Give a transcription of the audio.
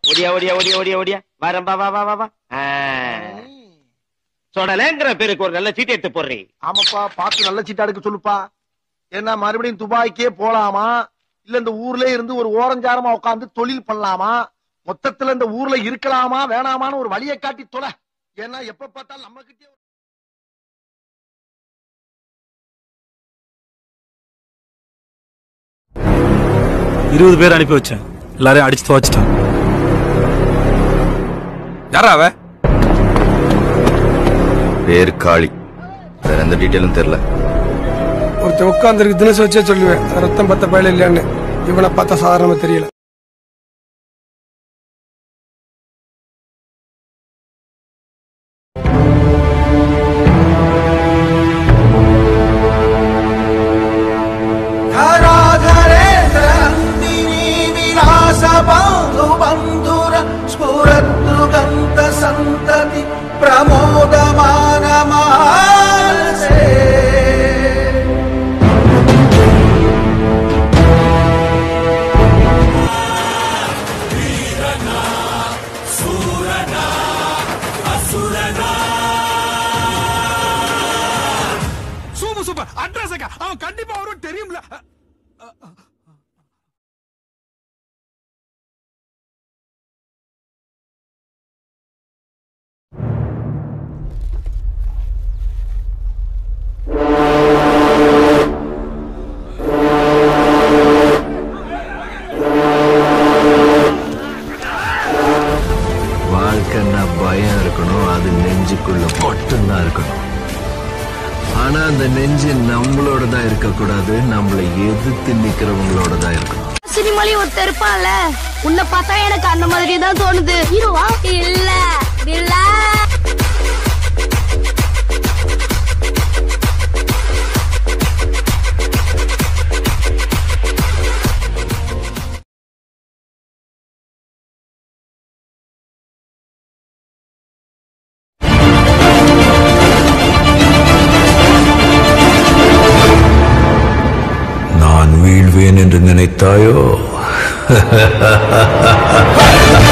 ஓடியா ஓடியா ஓடியா ஓடியா ஓடியா வரேன் வா வா வா வா வா ஆ. சொடலேங்கிற பேருக்கு ஒரு நல்ல சீட்டு எடுத்து போடுறீ ஆமாப்பா பார்த்து நல்ல சீட்டா எடுக்க சொல்லுப்பா என்ன மறுபடியும் துபாய்க்கே போலாமா இல்ல இந்த ஊர்ல இருந்து ஒரு ஓரஞ்சாரமா உட்கார்ந்து தொழில் பண்ணலாமா மொத்தத்துல இந்த ஊர்ல இருக்கலாமா வேணாமான்னு ஒரு வழியை காட்டி தொலை ஏன்னா எப்ப பார்த்தாலும் நம்ம கிட்டே இருபது பேர் அனுப்பி வச்சேன் எல்லாரையும் அடிச்சு துவச்சிட்டான் யாரா அவ பேர் காளி வேற எந்த டீட்டெயிலும் தெரியல ஒருத்தன் உட்காந்துருக்கு தினசு வச்சே சொல்லுவேன் ரத்தம் பத்த பயல இல்லையான்னு இவனை பார்த்தா சாதாரணமா தெரியல సంతతి ప్రమోదమానమానసే சூப்பர் சூப்பர் அட்ரஸ் அவன் கண்டிப்பா வரும் தெரியும்ல வாழ்க்கைன்னா பயம் இருக்கணும் அது நெஞ்சுக்குள்ள மட்டும்தான் இருக்கணும் ஆனா அந்த நெஞ்சு நம்மளோட தான் இருக்கக்கூடாது நம்மளை எதிர்த்து நிக்கிறவங்களோட தான் இருக்கணும் சினிமாலயும் ஒருத்தர் இருப்பான்ல உன்னை பார்த்தா எனக்கு அந்த மாதிரி தான் தோணுது ஹீரோவா இல்ல இல்ல நான் வீழ்வேன் என்று நினைத்தாயோ